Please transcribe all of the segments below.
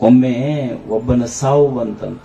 ಒಮ್ಮೆ ಒಬ್ಬನ ಸಾವು ಬಂತಂತ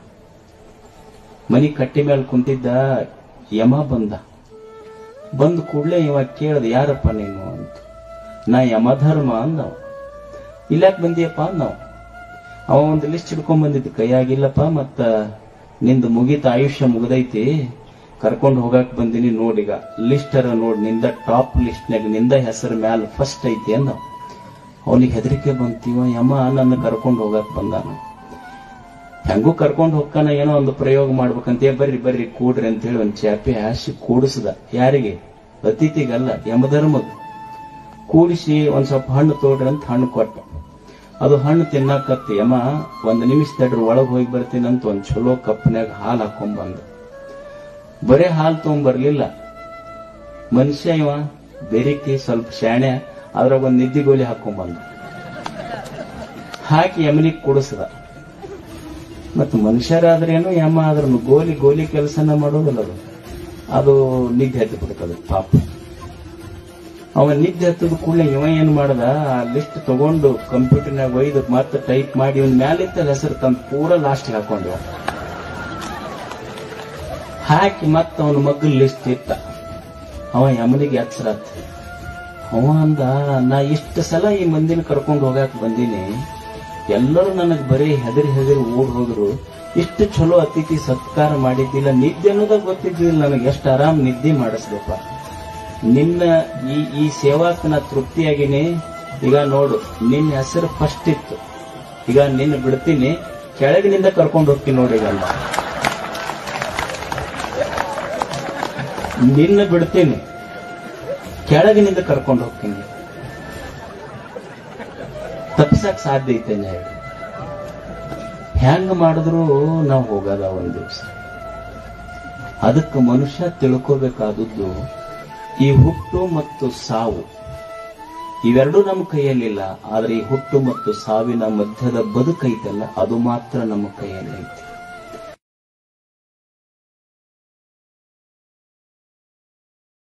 ಮನಿ ಕಟ್ಟಿ ಮೇಲೆ ಕುಂತಿದ್ದ ಯಮ ಬಂದ ಬಂದ ಕೂಡಲೇ ಇವ ಕೇಳ್ದ ಯಾರಪ್ಪ ನೀನು ಅಂತ ನಾ ಯಮಧರ್ಮ ಅಂದವ ಇಲ್ಲಾಕ್ ಬಂದಿಯಪ್ಪ ಅಂದವ ಅವ ಒಂದು ಲಿಸ್ಟ್ ಹಿಡ್ಕೊಂಡ್ ಬಂದಿದ್ದು ಕೈಯಾಗಿಲ್ಲಪ್ಪ ಮತ್ತ ನಿಂದು ಮುಗಿತ ಆಯುಷ್ಯ ಮುಗ್ದೈತಿ ಕರ್ಕೊಂಡು ಹೋಗಾಕ್ ಬಂದಿನಿ ನೋಡೀಗ ಲಿಸ್ಟರ ನೋಡ್ ನಿಂದ ಟಾಪ್ ಲಿಸ್ಟ್ನಾಗ ನಿಂದ ಹೆಸರು ಮ್ಯಾಲ ಫಸ್ಟ್ ಐತಿ ಅಂದ ಅವನಿಗೆ ಹೆದರಿಕೆ ಬಂತೀವ ಯಮ ನನ್ನ ಕರ್ಕೊಂಡು ಹೋಗಾಕ್ ಬಂದಾನ ಹೆಂಗೂ ಕರ್ಕೊಂಡು ಹೋಗ್ತಾನ ಏನೋ ಒಂದು ಪ್ರಯೋಗ ಮಾಡ್ಬೇಕಂತ "ಏ, ಬರ್ರಿ ಬರ್ರಿ ಕೂಡ್ರಿ ಅಂತ ಹೇಳಿ ಒಂದ್ ಚಾಪಿ ಹಾಸಿ ಕೂಡಿಸ್ದ ಯಾರಿಗೆ ಅತಿಥಿಗಲ್ಲ ಯಮಧರ್ಮಗ್ ಕೂಡಿಸಿ ಒಂದ್ ಸ್ವಲ್ಪ ಹಣ್ಣು ತೋಡ್ರಿ ಅಂತ ಹಣ್ಣು ಕೊಟ್ಟ ಅದು ಹಣ್ಣು ತಿನ್ನಾಕತ್ತಿ ಯಮ ಒಂದ್ ನಿಮಿಷ ತಡ್ರಿ ಒಳಗ್ ಹೋಗಿ ಬರ್ತೀನಂತ ಒಂದ್ ಚಲೋ ಕಪ್ನ್ಯಾಗ ಹಾಲು ಹಾಕೊಂಡ್ ಬಂದ ಬರೇ ಹಾಲು ತಗೊಂಬರ್ಲಿಲ್ಲ ಮನುಷ್ಯ ಇವ ಬೆರಿಕಿ ಸ್ವಲ್ಪ ಶಾಣೆ ಅದ್ರಾಗ ಒಂದ್ ನಿದ್ದಿಗೋಲಿ ಹಾಕೊಂಡ್ ಬಂದ ಹಾಕಿ ಯಮನಿಗೆ ಕುಡಿಸ್ದ ಮತ್ತು ಮನುಷ್ಯರಾದ್ರೇನು ಯಮ ಆದ್ರೂ ಗೋಲಿ ಗೋಲಿ ಕೆಲಸನ ಮಾಡೋದಿಲ್ಲ ಅದು ಅದು ನಿದ್ದೆ ಹತ್ತಿ ಬಿಡ್ತದೆ ಪಾಪ ಅವ ನಿದ್ದೆ ಹತ್ತದ ಕೂಡಲೇ ಇವ ಏನ್ ಮಾಡ್ದ ಆ ಲಿಸ್ಟ್ ತಗೊಂಡು ಕಂಪ್ಯೂಟರ್ನಾಗ ಒಯ್ದು ಮತ್ತೆ ಟೈಪ್ ಮಾಡಿ ಇವನ್ ಮ್ಯಾಲಿದ್ದ ಹೆಸರು ತಂದು ಪೂರ ಲಾಸ್ಟ್ ಹಾಕೊಂಡ್ವ ಹಾಕಿ ಮತ್ತೆ ಅವನ ಮಗ್ಗಲ್ ಲಿಸ್ಟ್ ಇತ್ತ ಅವ ಯಮನಿಗೆ ಎಚ್ಚರಾತ್ ಅವ ಅಂದ ನಾ ಇಷ್ಟು ಸಲ ಈ ಮಂದಿನ ಕರ್ಕೊಂಡು ಹೋಗಾಕ ಬಂದೀನಿ ಎಲ್ಲರೂ ನನಗ್ ಬರೀ ಹೆದರಿ ಹೆದರಿ ಓಡ್ ಹೋದ್ರು ಇಷ್ಟು ಚಲೋ ಅತಿಥಿ ಸತ್ಕಾರ ಮಾಡಿದ್ದಿಲ್ಲ ನಿದ್ದೆ ಅನ್ನೋದಾಗ ಗೊತ್ತಿದ್ದಿಲ್ಲ ನನಗೆ ಎಷ್ಟು ಆರಾಮ್ ನಿದ್ದೆ ಮಾಡಿಸ್ಬೇಕ ನಿನ್ನ ಈ ಈ ಸೇವಾಕ್ ನಾ ತೃಪ್ತಿಯಾಗಿನಿ ಈಗ ನೋಡು ನಿನ್ನ ಹೆಸರು ಫಸ್ಟ್ ಇತ್ತು ಈಗ ನಿನ್ನ ಬಿಡ್ತೀನಿ ಕೆಳಗಿನಿಂದ ಕರ್ಕೊಂಡು ಹೋಗ್ತೀನಿ ನೋಡಿ ಈಗ ಅಂದ. ನಿನ್ನ ಬಿಡ್ತೀನಿ ಕೆಳಗಿನಿಂದ ಕರ್ಕೊಂಡು ಹೋಗ್ತೀನಿ ತಪ್ಸಕ್ ಸಾಧ್ಯ ಐತೆ ಹೇಳಿ ಹೆಂಗ್ ಮಾಡಿದ್ರು ನಾವು ಹೋಗದ ಒಂದ್ ದಿವಸ ಅದಕ್ಕೆ ಮನುಷ್ಯ ತಿಳ್ಕೋಬೇಕಾದದ್ದು ಈ ಹುಟ್ಟು ಮತ್ತು ಸಾವು ಇವೆರಡೂ ನಮ್ಮ ಕೈಯಲ್ಲಿಲ್ಲ ಆದ್ರೆ ಈ ಹುಟ್ಟು ಮತ್ತು ಸಾವಿನ ಮಧ್ಯದ ಬದುಕೈತಲ್ಲ ಅದು ಮಾತ್ರ ನಮ್ಮ ಕೈಯಲ್ಲಿ ಐತಿ